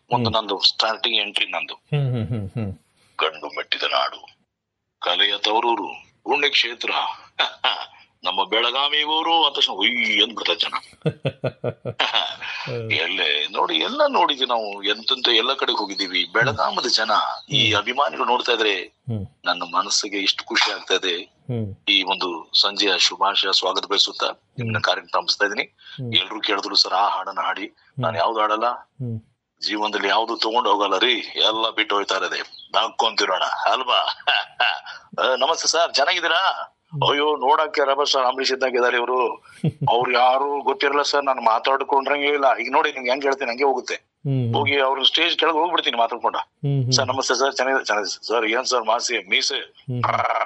ಒಂದು ನಂದು starting entry ನಂದು ಹ್ಮ್ ಹ್ಮ್ ಹ್ಮ್ ಹ್ಮ್ ಗಂಡು ಮೆಟ್ಟಿದ ನಾಡು ಕಲೆಯ ತವರೂರು ಪುಣ್ಯಕ್ಷೇತ್ರ ನಮ್ಮ ಬೆಳಗಾವಿ ಊರು ಅಂತ ತಕ್ಷಣ ಉಯ್ ಅಂದ್ಬಿಡ್ತಾರೆ ಜನ ಎಲ್ಲೇ ನೋಡಿ ಎಲ್ಲ ನೋಡಿದ್ವಿ ನಾವು ಎಂತೆಂತ ಎಲ್ಲ ಕಡೆ ಹೋಗಿದ್ದೀವಿ ಬೆಳಗಾಮದ ಜನ ಈ ಅಭಿಮಾನಿಗಳು ನೋಡ್ತಾ ಇದ್ರೆ ಹ್ಮ್ ನನ್ನ ಮನಸ್ಸಿಗೆ ಇಷ್ಟು ಖುಷಿ ಆಗ್ತಾ ಇದೆ ಹ್ಮ್ ಈ ಒಂದು ಸಂಜೆಯ ಶುಭಾಶಯ ಸ್ವಾಗತ ಬಯಸುತ್ತಾ ನಿಮ್ಮನ್ನ ಕಾರ್ಯಕ್ರಮ ಪ್ರಾರಂಭಿಸ್ತಾ ಇದೀನಿ ಹ್ಮ್. ಎಲ್ರು ಕೇಳಿದ್ರು ಸರ್ ಆ ಹಾಡನ್ನ ಹಾಡಿ ನಾನು ಯಾವ್ದು ಹಾಡಲ್ಲ ಹ್ಮ್ ಜೀವನದಲ್ಲಿ ಯಾವ್ದು ತಗೊಂಡು ಹೋಗಲ್ಲ ರೀ ಎಲ್ಲ ಬಿಟ್ಟು ಹೋಯ್ತಾ ಇರೋದೆ ನಾಕೊಂತಿರೋಣ ಅಲ್ವಾ ಆ, ನಮಸ್ತೆ ಸರ್ ಚೆನ್ನಾಗಿದ್ದೀರಾ ಅಯ್ಯೋ ನೋಡಕ್ಕೆ ರಬ ಸರ್ ಅಂಬರೀಷ್ ಇದ್ದಾಗಿದ್ದಾರೆ ಇವರು ಅವ್ರು ಯಾರು ಗೊತ್ತಿರಲ್ಲ ಸರ್ ನಾನು ಮಾತಾಡ್ಕೊಂಡ್ರಂಗೆ ಇಲ್ಲ ಈಗ ನೋಡಿ ನಿಮ್ಗೆ ಹೆಂಗ್ ಹೇಳ್ತೀನಿ ಹಂಗೆ ಹೋಗುತ್ತೆ ಹ್ಮ್ ಹೋಗಿ ಅವ್ರ ಸ್ಟೇಜ್ ಕೆಳಗೆ ಹೋಗ್ಬಿಡ್ತೀನಿ ಮಾತಾಡ್ಕೊಂಡ ಹ್ಮ್ ಹ್ಮ್ ಸರ್ ನಮಸ್ತೆ ಸರ್ ಚೆನ್ನಾಗಿದೆ ಚೆನ್ನಾಗಿದೆ ಸರ್ ಏನ್ ಸರ್ ಮಾಸಿ ಮೀಸೆ ಹ್ಮ್.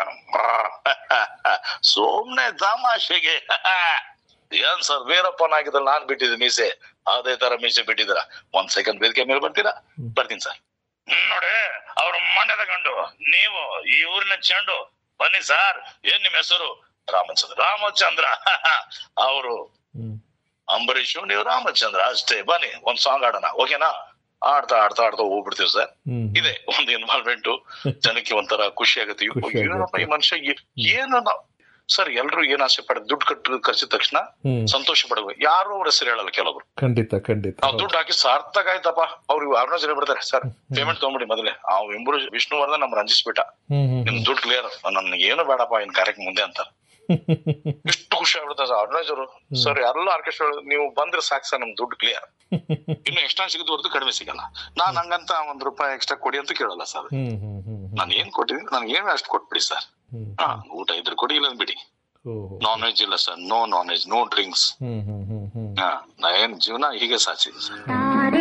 ಸೋಮ್ನೆ ತಮಾಷೆಗೆ ಏನ್ ಸರ್ ವೀರಪ್ಪನಾಗಿದ್ದಲ್ಲಿ ನಾನ್ ಬಿಟ್ಟಿದ್ದೆ ಮೀಸೆ ಅದೇ ತರ ಮೀಸೆ ಬಿಟ್ಟಿದ್ದೀರ ಒಂದ್ ಸೆಕೆಂಡ್ ವೇದಿಕೆ ಮೇಲೆ ಬರ್ತೀರಾ ಬರ್ತೀನಿ ಸರ್ ನೋಡಿ ಅವ್ರ ಮಂಡ್ಯದ ಗಂಡು ನೀವು ಈ ಊರಿನ ಚೆಂಡು ಬನ್ನಿ ಸರ್ ಏನ್ ನಿಮ್ ಹೆಸರು ರಾಮಚಂದ್ರ ರಾಮಚಂದ್ರ ಅವರು ಹ್ಮ್ ಅಂಬರೀಷ್ ನೀವು ರಾಮಚಂದ್ರ ಅಷ್ಟೇ ಬನ್ನಿ ಒಂದ್ ಸಾಂಗ್ ಆಡೋಣ ಓಕೆನಾ ಆಡ್ತಾ ಆಡ್ತಾ ಆಡ್ತಾ ಹೋಗ್ಬಿಡ್ತೀವಿ ಸರ್ ಹ್ಮ್ ಇದೆ ಒಂದು ಇನ್ವಾಲ್ವ್ಮೆಂಟ್ ಜನಕ್ಕೆ ಒಂಥರ ಖುಷಿ ಆಗುತ್ತೆ ಇವ್- ಖುಷಿ ಆಗುತ್ತೆ. ಏನಪ್ಪ ಈ ಮನುಷ್ಯ ಏ- ಏನು ನಾವು ಸರ್ ಎಲ್ರು ಏನ್ ಆಸೆ ಪಡ ದುಡ್ಡು ಕಟ್ಟು ಖರ್ಚಿದ ತಕ್ಷಣ ಹ್ಮ್ ಸಂತೋಷ ಪಡಬೇಕು ಯಾರು ಅವ್ರ ಹೆಸರು ಹೇಳಲ್ಲ ಕೆಲವರು ಖಂಡಿತ ಖಂಡಿತ ನಾವು ದುಡ್ಡು ಹಾಕಿ ಸಾರ್ಥಕ ಆಯ್ತಪ್ಪ ಅವ್ರಿಗೆ ಅರುಣ ಜನ ಬಿಡ್ತಾರೆ ಸರ್ ಪೇಮೆಂಟ್ ತಗೊಂಬಿಡಿ ಮೊದಲೇ ಆ ಎಂಬರು ವಿಷ್ಣುವರ್ಧನ್ ನಮ್ ರಂಜಿಸ್ಬಿಟ್ಟ ಹ್ಮ್ ಹ್ಮ್ ನಿಮ್ ದುಡ್ಡು ಕ್ಲಿಯರ್ ನನ್ಗೆ ಏನು ಬೇಡಪ್ಪ ಇನ್ ಕಾರ್ಯಕ್ಕೆ ಮುಂದೆ ಅಂತ ಎಷ್ಟು ಖುಷಿ ಆಗ್ಬಿಡುತ್ತೆ ಸರ್ ಅರುಣೇಶ್ ಅವರು ಸರ್ ಎಲ್ಲ ಆರ್ಕೆಸ್ಟ್ರಾ ನೀವು ಬಂದ್ರೆ ಸಾಕು ಸರ್ ನಮ್ ದುಡ್ಡು ಕ್ಲಿಯರ್ ಇನ್ನು ಎಕ್ಸ್ಟ್ರಾ ಸಿಗುತ್ತೆ ಹೊರತು ಕಡಿಮೆ ಸಿಗಲ್ಲ ನಾನ್ ಹಂಗಂತ ಒಂದ್ ರೂಪಾಯಿ ಎಕ್ಸ್ಟ್ರಾ ಕೊಡಿ ಅಂತ ಕೇಳಲ್ಲ ಸರ್ ಹ್ಮ್ ಹ್ಮ್ ಹ್ಮ್ ಹ್ಮ್ ನಾನು ಏನ್ ಕೊಟ್ಟಿದ್ದೀನಿ ನನ್ಗೆ ಏನು ಅಷ್ಟು ಕೊಟ್ಬಿಡಿ ಸರ್ ಹ್ಮ್ ಹಾ ಊಟ ಇದ್ರೆ ಕೊಡಿ ಇಲ್ಲ ಬಿಡಿ ಓಹೋ ನಾನ್ ವೆಜ್ ಇಲ್ಲ sir no non veg no drinks ಹ್ಮ್ ಹ್ಮ್ ಹ್ಮ್ ಹ್ಮ್ ಹಾ ನಾ ಏನ್ ಜೀವನ ಹೀಗೆ ಸಾಚಿದೆ ಸರ್ ತಾರೆ